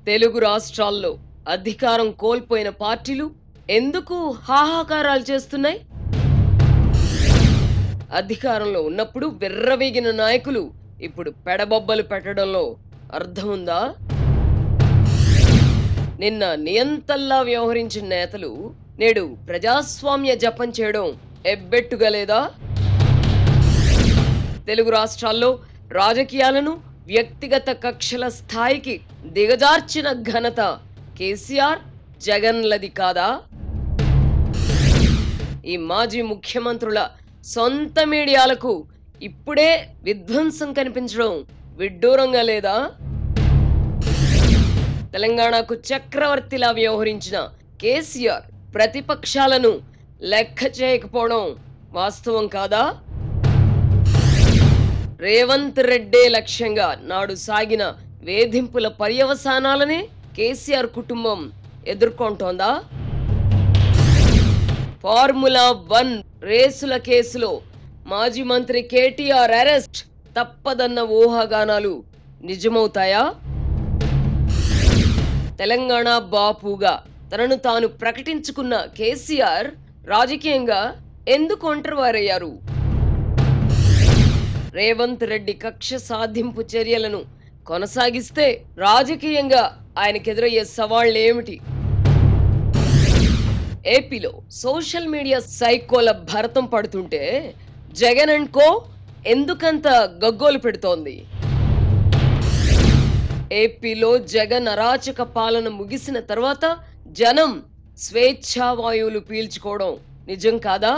తెలుగు రాష్ట్రాల్లో అధికారం కోల్పోయిన పార్టీలు ఎందుకు హాహాకారాలు చేస్తున్నాయి అధికారంలో ఉన్నప్పుడు విర్రవీగిన నాయకులు ఇప్పుడు పెడబొబ్బలు పెట్టడంలో అర్థం ఉందా నిన్న నియంతల్లా వ్యవహరించిన నేతలు నేడు ప్రజాస్వామ్య జపం చేయడం ఎబ్బెట్టుగా లేదా తెలుగు రాష్ట్రాల్లో రాజకీయాలను వ్యక్తిగత కక్షల స్థాయికి దిగజార్చిన ఘనత కేసీఆర్ జగన్లది కాదా ఈ మాజీ ముఖ్యమంత్రుల సొంత మీడియాలకు ఇప్పుడే విధ్వంసం కనిపించడం విడ్డూరంగా లేదా తెలంగాణకు చక్రవర్తిలా వ్యవహరించిన కేసీఆర్ ప్రతిపక్షాలను లెక్క చేయకపోవడం వాస్తవం కాదా రేవంత్ రెడ్డే లక్ష్యంగా నాడు సాగిన వేధింపుల పర్యవసానాలనే కేసీఆర్ కుటుంబం ఎదుర్కొంటోందా ఫార్ములా వన్ రేసుల కేసులో మాజీ మంత్రి కేటీఆర్ అరెస్ట్ తప్పదన్న ఊహాగానాలు నిజమవుతాయా తెలంగాణ బాపుగా తనను తాను ప్రకటించుకున్న కేసీఆర్ రాజకీయంగా ఎందుకు ఒంటరివారయ్యారు రేవంత్ రెడ్డి కక్ష సాధింపు చర్యలను కొనసాగిస్తే రాజకీయంగా ఆయనకెదురయ్యే సవాళ్లేమిటి ఏపీలో సోషల్ మీడియా సైకోల భరతం పడుతుంటే జగన్ అండ్ కో ఎందుకంత గగ్గోలు పెడుతోంది ఏపీలో జగన్ అరాచక పాలన ముగిసిన తర్వాత జనం స్వేచ్ఛావాయువులు పీల్చుకోవడం నిజం కాదా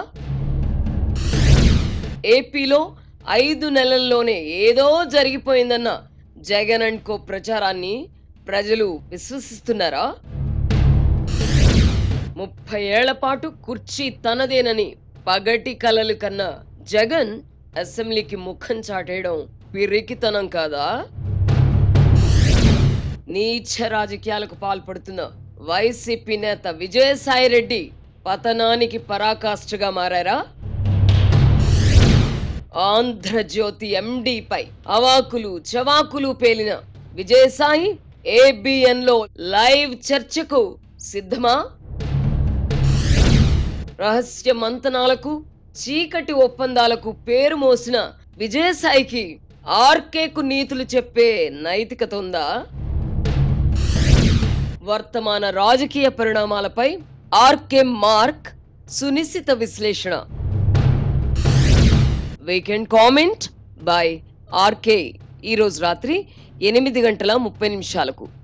ఏపీలో ఐదు నెలల్లోనే ఏదో జరిగిపోయిందన్న జగన్ అండ్ కో ప్రచారాన్ని ప్రజలు విశ్వసిస్తున్నారా ముప్పై ఏళ్ల పాటు కుర్చీ తనదేనని పగటి కలలు కన్నా జగన్ అసెంబ్లీకి ముఖం చాటేయడం పిరికితనం కాదా నీచ రాజకీయాలకు పాల్పడుతున్న వైసీపీ నేత విజయసాయి రెడ్డి పతనానికి పరాకాష్ఠగా మారారా ఆంధ్రజ్యోతి ఎండిపై అవాకులు చవాకులు పేలిన విజయసాయి ఏబిఎన్ లో లైవ్ చర్చకు సిద్ధమా రహస్య మంతనాలకు చీకటి ఒప్పందాలకు పేరు మోసిన విజయసాయికి ఆర్కేకు నీతులు చెప్పే నైతికత ఉందా వర్తమాన రాజకీయ పరిణామాలపై ఆర్కే మార్క్ సునిశ్చిత విశ్లేషణ వీకెండ్ కామెంట్ బై ఆర్కే ఈరోజు రాత్రి ఎనిమిది గంటల ముప్పై నిమిషాలకు